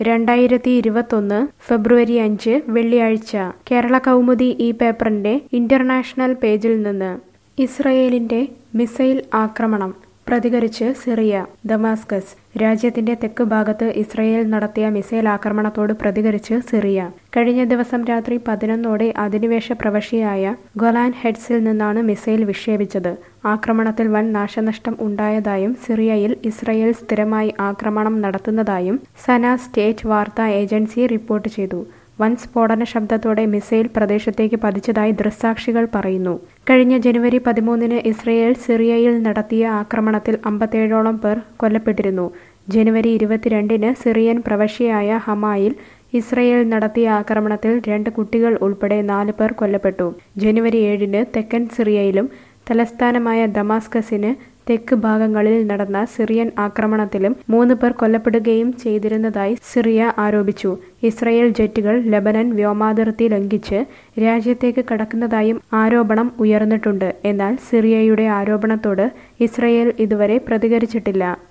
രണ്ടായിരത്തി ഇരുപത്തൊന്ന് ഫെബ്രുവരി അഞ്ച് വെള്ളിയാഴ്ച കേരള കൗമുദി ഈ പേപ്പറിന്റെ ഇന്റർനാഷണൽ പേജിൽ നിന്ന് ഇസ്രയേലിന്റെ മിസൈൽ ആക്രമണം പ്രതികരിച്ച് സിറിയ ദമാസ്കസ് രാജ്യത്തിന്റെ തെക്ക് ഭാഗത്ത് ഇസ്രയേൽ നടത്തിയ മിസൈൽ ആക്രമണത്തോട് പ്രതികരിച്ച് സിറിയ കഴിഞ്ഞ ദിവസം രാത്രി പതിനൊന്നോടെ അധിനിവേശ പ്രവശ്യയായ ഗൊലാൻ ഹെഡ്സിൽ നിന്നാണ് മിസൈൽ വിക്ഷേപിച്ചത് ആക്രമണത്തിൽ വൻ നാശനഷ്ടം ഉണ്ടായതായും സിറിയയിൽ ഇസ്രയേൽ സ്ഥിരമായി ആക്രമണം നടത്തുന്നതായും സന സ്റ്റേറ്റ് വാർത്താ ഏജൻസി റിപ്പോർട്ട് ചെയ്തു വൻ സ്ഫോടന ശബ്ദത്തോടെ മിസൈൽ പ്രദേശത്തേക്ക് പതിച്ചതായി ദൃക്സാക്ഷികൾ പറയുന്നു കഴിഞ്ഞ ജനുവരി പതിമൂന്നിന് ഇസ്രയേൽ സിറിയയിൽ നടത്തിയ ആക്രമണത്തിൽ അമ്പത്തേഴോളം പേർ കൊല്ലപ്പെട്ടിരുന്നു ജനുവരി ഇരുപത്തിരണ്ടിന് സിറിയൻ പ്രവശ്യയായ ഹമായിൽ ഇസ്രയേൽ നടത്തിയ ആക്രമണത്തിൽ രണ്ട് കുട്ടികൾ ഉൾപ്പെടെ നാല് പേർ കൊല്ലപ്പെട്ടു ജനുവരി ഏഴിന് തെക്കൻ സിറിയയിലും തലസ്ഥാനമായ ദമാസ്കസിന് തെക്ക് ഭാഗങ്ങളിൽ നടന്ന സിറിയൻ ആക്രമണത്തിലും മൂന്ന് പേർ കൊല്ലപ്പെടുകയും ചെയ്തിരുന്നതായി സിറിയ ആരോപിച്ചു ഇസ്രയേൽ ജെറ്റുകൾ ലബനൻ വ്യോമാതിർത്തി ലംഘിച്ച് രാജ്യത്തേക്ക് കടക്കുന്നതായും ആരോപണം ഉയർന്നിട്ടുണ്ട് എന്നാൽ സിറിയയുടെ ആരോപണത്തോട് ഇസ്രയേൽ ഇതുവരെ പ്രതികരിച്ചിട്ടില്ല